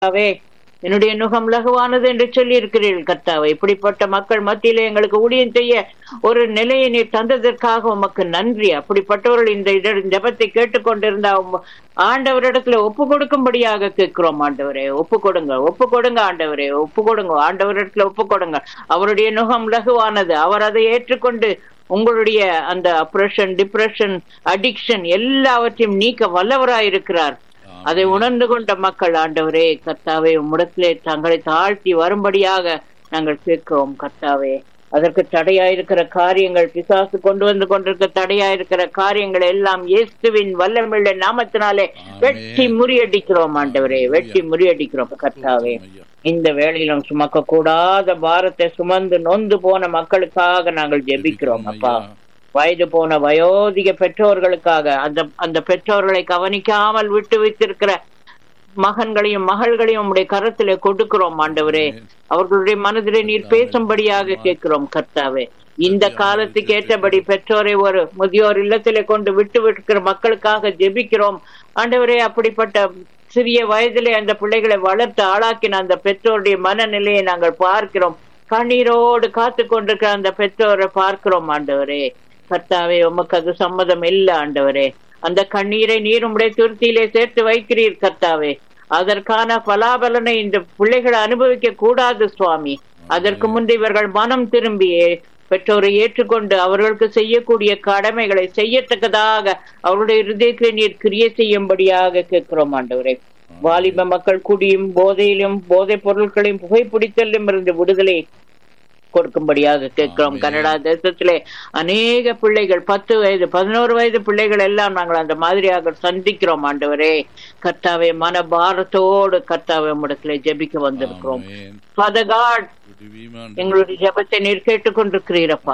கர்த்தாவே என்னுடைய நுகம் லகுவானது என்று சொல்லி இருக்கிறீர்கள் கர்த்தாவே இப்படிப்பட்ட மக்கள் மத்தியிலே எங்களுக்கு ஊழியம் செய்ய ஒரு நிலையை நீர் தந்ததற்காக உமக்கு நன்றி அப்படிப்பட்டவர்கள் இந்த இட- ஜெபத்தை கேட்டுக்கொண்டிருந்த உம் ஆண்டவரிடத்துல ஒப்பு கொடுக்கும்படியாக கேட்கிறோம் ஆண்டவரே ஒப்பு கொடுங்க ஒப்பு கொடுங்க ஆண்டவரே ஒப்பு கொடுங்க ஆண்டவரிடத்துல ஒப்பு கொடுங்க அவருடைய நுகம் லகுவானது அவர் அதை ஏற்றுக்கொண்டு உங்களுடைய அந்த அப்ரஷன் டிப்ரெஷன் அடிக்ஷன் எல்லாவற்றையும் நீக்க வல்லவராயிருக்கிறார் அதை உணர்ந்து கொண்ட மக்கள் ஆண்டவரே கர்த்தாவே உம்மிடத்திலே தங்களை தாழ்த்தி வரும்படியாக நாங்கள் கேட்கிறோம் கர்த்தாவே அதற்கு தடையாயிருக்கிற காரியங்கள் பிசாசு கொண்டு வந்து கொண்டிருக்க தடையாயிருக்கிற காரியங்கள் எல்லாம் இயேசுவின் வல்லமில்ல நாமத்தினாலே வெட்டி முறியடிக்கிறோம் ஆண்டவரே வெட்டி முறியடிக்கிறோம் கர்த்தாவே இந்த வேளையிலும் சுமக்க கூடாத பாரத்தை சுமந்து நொந்து போன மக்களுக்காக நாங்கள் ஜெபிக்கிறோம் அப்பா வயது போன வயோதிக பெற்றோர்களுக்காக அந்த அந்த பெற்றோர்களை கவனிக்காமல் விட்டு வைத்திருக்கிற மகன்களையும் மகள்களையும் உம்முடைய கரத்திலே கொடுக்கிறோம் ஆண்டவரே அவர்களுடைய மனதிலே நீர் பேசும்படியாக கேட்கிறோம் கர்த்தாவே இந்த காலத்துக்கு ஏற்றபடி பெற்றோரை ஒரு முதியோர் இல்லத்திலே கொண்டு விட்டு விட்டுக்கிற மக்களுக்காக ஜெபிக்கிறோம் ஆண்டவரே அப்படிப்பட்ட சிறிய வயதிலே அந்த பிள்ளைகளை வளர்த்து ஆளாக்கின அந்த பெற்றோருடைய மனநிலையை நாங்கள் பார்க்கிறோம் கண்ணீரோடு காத்து கொண்டிருக்கிற அந்த பெற்றோரை பார்க்கிறோம் ஆண்டவரே கர்த்தாவே உமக்கு அது சம்மதம் இல்ல ஆண்டவரே அந்த கண்ணீரை நீர் உம்முடைய துருத்தியிலே சேர்த்து வைக்கிறீர் கர்த்தாவே அதற்கான பலாபலனை இந்த பிள்ளைகள் அனுபவிக்க கூடாது சுவாமி அதற்கு முன்பு இவர்கள் மனம் திரும்பியே பெற்றோரை ஏற்றுக்கொண்டு அவர்களுக்கு செய்யக்கூடிய கடமைகளை செய்யத்தக்கதாக அவருடைய இருதயத்தில் நீர் கிரியை செய்யும்படியாக கேட்கிறோம் ஆண்டவரே வாலிப மக்கள் குடியும் போதையிலும் போதைப் பொருட்களையும் புகைப்பிடித்தலும் இருந்து விடுதலை கொடுக்கும்படியாக கேட்கிறோம் ஆமென். கனடா தேசத்திலே அநேக பிள்ளைகள் பத்து வயது பதினோரு வயது பிள்ளைகள் எல்லாம் நாங்கள் அந்த மாதிரியாக சந்திக்கிறோம் ஆண்டவரே கர்த்தாவே மன பாரத்தோடு கர்த்தாவே உம்மிடத்திலே ஜெபிக்க வந்திருக்கிறோம் Father God, எங்களுடைய ஜெபத்தை நீர் கேட்டுக்கொண்டிருக்கிறீரப்பா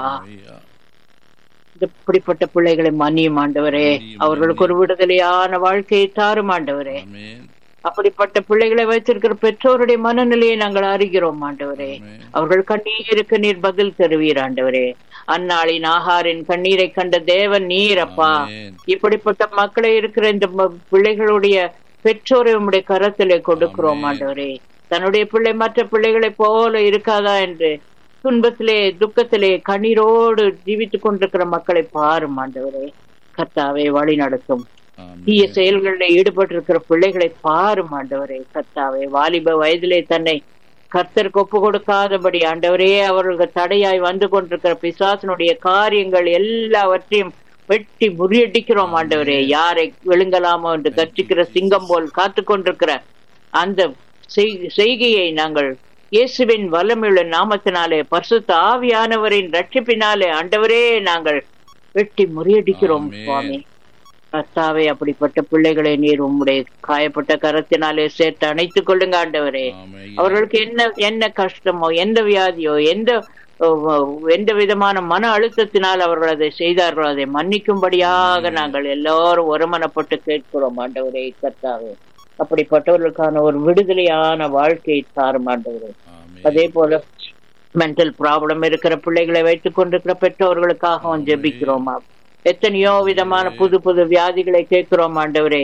இந்த இப்படிப்பட்ட பிள்ளைகளை மன்னியும் ஆண்டவரே மன்னியும், அவர்களுக்கு ஒரு விடுதலையான வாழ்க்கையை தாரும் ஆண்டவரே அப்படிப்பட்ட பிள்ளைகளை வைத்திருக்கிற பெற்றோருடைய மனநிலையை நாங்கள் அறிகிறோம் ஆண்டவரே அவர்கள் கண்ணீருக்கு நீர் பதில் தருவீர் ஆண்டவரே அந்நாளின் ஆகாரின் கண்ணீரை கண்ட தேவன் நீர் அப்பா இப்படிப்பட்ட மக்களை இருக்கிற இந்த ம- பிள்ளைகளுடைய பெற்றோரை உம்முடைய கரத்திலே கொடுக்கிறோம் ஆமென். ஆண்டவரே தன்னுடைய பிள்ளை மற்ற பிள்ளைகளைப் போல இருக்காதா என்று துன்பத்திலே துக்கத்திலே கண்ணீரோடு ஜீவித்துக் கொண்டிருக்கிற மக்களை பாரும் ஆண்டவரே கர்த்தாவே வழி நடத்தும் தீய செயல்களில் ஈடுபட்டிருக்கிற பிள்ளைகளை பாரும் ஆண்டவரே கர்த்தாவே வாலிப வயதிலே தன்னை கர்த்தருக்கு ஒப்பு கொடுக்காதபடி ஆண்டவரே அவர்கள் தடையாய் வந்து கொண்டிருக்கிற பிசாசனுடைய காரியங்கள் எல்லாவற்றையும் வெட்டி முறியடிக்கிறோம் ஆண்டவரே யாரை விழுங்கலாமோ என்று கர்ச்சிக்கிற சிங்கம் போல் காத்து கொண்டிருக்கிற அந்த செய்- செய்கையை நாங்கள் இயேசுவின் வல்லமையுள்ள நாமத்தினாலே பரிசுத்த ஆவியானவரின் ரட்சிப்பினாலே ஆண்டவரே நாங்கள் வெட்டி முறியடிக்கிறோம் ஆமென். சுவாமி கர்த்தாவே அப்படிப்பட்ட பிள்ளைகளை நீர் உம்முடைய காயப்பட்ட கரத்தினாலே சேர்த்து அணைத்துக் கொள்ளுங்க ஆண்டவரே அவர்களுக்கு என்ன என்ன கஷ்டமோ எந்த வியாதியோ எந்த அஹ், எந்த விதமான மன அழுத்தத்தினால் அவர்கள் அதை செய்தார்களோ அதை மன்னிக்கும்படியாக நாங்கள் எல்லாரும் ஒருமனப்பட்டு கேட்கிறோம் ஆண்டவரே கர்த்தாவே அப்படிப்பட்டவர்களுக்கான ஒரு விடுதலையான வாழ்க்கையை தாரும் ஆண்டவரே அதே போல மென்டல் ப்ராப்ளம் இருக்கிற பிள்ளைகளை வைத்துக் கொண்டிருக்கிற பெற்றோர்களுக்காகவும் ஜெபிக்கிறோம் எத்தனையோ விதமான புது புது வியாதிகளை கேட்கிறோம் ஆண்டவரே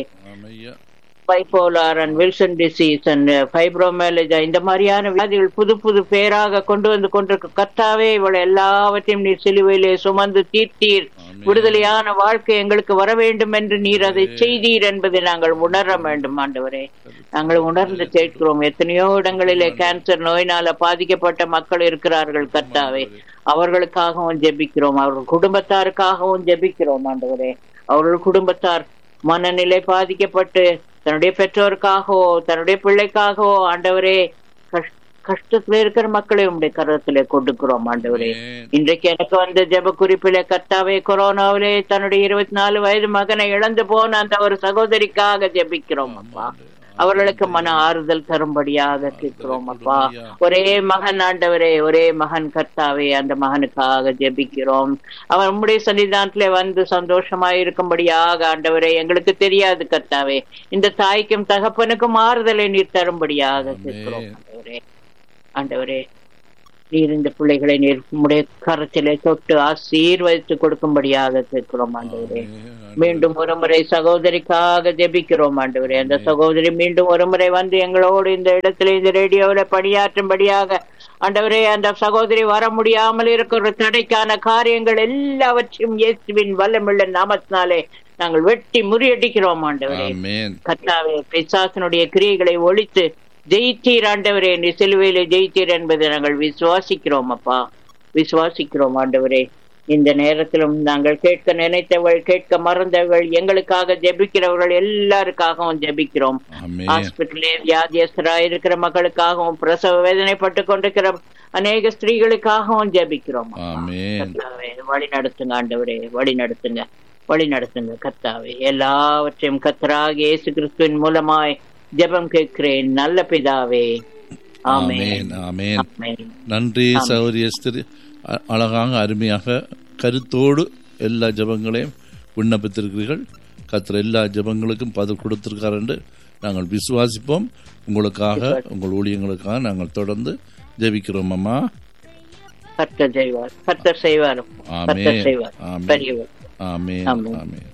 bipolar and Wilson disease and fibromyalgia இந்த மாதிரியான வியாதிகள் புது புது பேராக கொண்டு வந்து கொண்டிருக்க கர்த்தாவே இவளை எல்லாவற்றையும் நீர் சிலுவையிலே சுமந்து தீர்த்தீர் விடுதலையான வாழ்க்கை எங்களுக்கு வர வேண்டும் என்று நீர் அதை செய்தீர் என்பதை நாங்கள் உணர வேண்டும் ஆண்டவரே நாங்கள் உணர்ந்து கேட்கிறோம் எத்தனையோ இடங்களிலே கேன்சர் நோயினால பாதிக்கப்பட்ட மக்கள் இருக்கிறார்கள் கர்த்தாவே அவர்களுக்காகவும் ஜெபிக்கிறோம் அவர்கள் குடும்பத்தாருக்காகவும் ஜெபிக்கிறோம் ஆண்டவரே அவர்கள் குடும்பத்தார் மனநிலை பாதிக்கப்பட்டு தன்னுடைய பெற்றோருக்காகவோ தன்னுடைய பிள்ளைக்காகவோ ஆண்டவரே கஷ்- கஷ்டத்துல இருக்கிற மக்களை உங்களுடைய கரத்திலே கொடுக்கிறோம் ஆண்டவரே இன்றைக்கு எனக்கு வந்த ஜெப குறிப்பில கர்த்தாவே கொரோனாவிலே தன்னுடைய இருபத்தி நாலு வயது மகனை இழந்து போன அந்த ஒரு சகோதரிக்காக ஜெபிக்கிறோம் அப்பா அவர்களுக்கு மன ஆறுதல் தரும்படியாக கேட்கிறோம் அப்பா ஒரே மகன் ஆண்டவரே ஒரே மகன் கர்த்தாவே அந்த மகனுக்காக ஜெபிக்கிறோம் அவன் உம்முடைய சன்னிதானத்திலே வந்து சந்தோஷமாய் இருக்கும்படியாக ஆண்டவரே எங்களுக்கு தெரியாது கர்த்தாவே இந்த தாய்க்கும் தகப்பனுக்கும் ஆறுதலை நீர் தரும்படியாக கேட்கிறோம் ஆண்டவரே ஆண்டவரே நீர் இந்த பிள்ளைகளை நீர் உம்முடைய கரத்திலே தொட்டு ஆசீர்வதித்து கொடுக்கும்படியாக கேட்கிறோம் ஆண்டவரே மீண்டும் ஒரு முறை சகோதரிக்காக ஜெபிக்கிறோம் ஆண்டவரே அந்த சகோதரி மீண்டும் ஒரு முறை வந்து எங்களோடு இந்த இடத்துல இந்த ரேடியோவில் பணியாற்றும்படியாக ஆண்டவரே அந்த சகோதரி வர முடியாமல் இருக்கிற தடைக்கான காரியங்கள் எல்லாவற்றையும் இயேசுவின் வல்லமுள்ள நாமத்தினாலே நாங்கள் வெட்டி முறியடிக்கிறோம் ஆண்டவரே ஆமென் கர்த்தாவே பிசாசனுடைய கிரியைகளை ஒழித்து ஜெயித்தீர் ஆண்டவரே நீ சிலுவையில ஜெயித்தீர் என்பதை நாங்கள் விசுவாசிக்கிறோம் அப்பா விசுவாசிக்கிறோம் ஆண்டவரே இந்த நேரத்திலும் நாங்கள் கேட்க நினைத்தவள் கேட்க மறந்தவள் எங்களுக்காக ஜெபிக்கிறவர்கள் எல்லாருக்காகவும் ஜெபிக்கிறோம் ஆமென் ஹாஸ்பிட்டலே வியாதியஸ்தரா இருக்கிற மக்களுக்காகவும் பிரசவ வேதனைப்பட்டு கொண்டிருக்கிற அநேக ஸ்திரீகளுக்காகவும் ஜெபிக்கிறோம் அப்பா. ஆமென் கர்த்தாவே வழி நடத்துங்க ஆண்டவரே வழி நடத்துங்க வழி நடத்துங்க கர்த்தாவே எல்லாவற்றையும் கர்த்தராக இயேசு கிறிஸ்துவின் மூலமாய் ஜெபம் கேட்கிறேன் நல்ல பிதாவே ஆமென் ஆமென் ஆமென் ஆமென் நன்றி சௌரி எஸ்தர் அ- அழகாக அருமையாக கருத்தோடு எல்லா ஜெபங்களையும் விண்ணப்பித்திருக்கிறீர்கள் கத்திர எல்லா ஜெபங்களுக்கும் பதில் கொடுத்திருக்கார் என்று நாங்கள் விசுவாசிப்போம் உங்களுக்காக உங்கள் ஊழியங்களுக்காக நாங்கள் தொடர்ந்து ஜெபிக்கிறோம் அம்மா கர்த்தர் செய்வார் கர்த்தர் செய்வார் ஆமென் கர்த்தர் செய்வார் ஆமென் பெரியவர் ஆமென் ஆமென். ஆமென்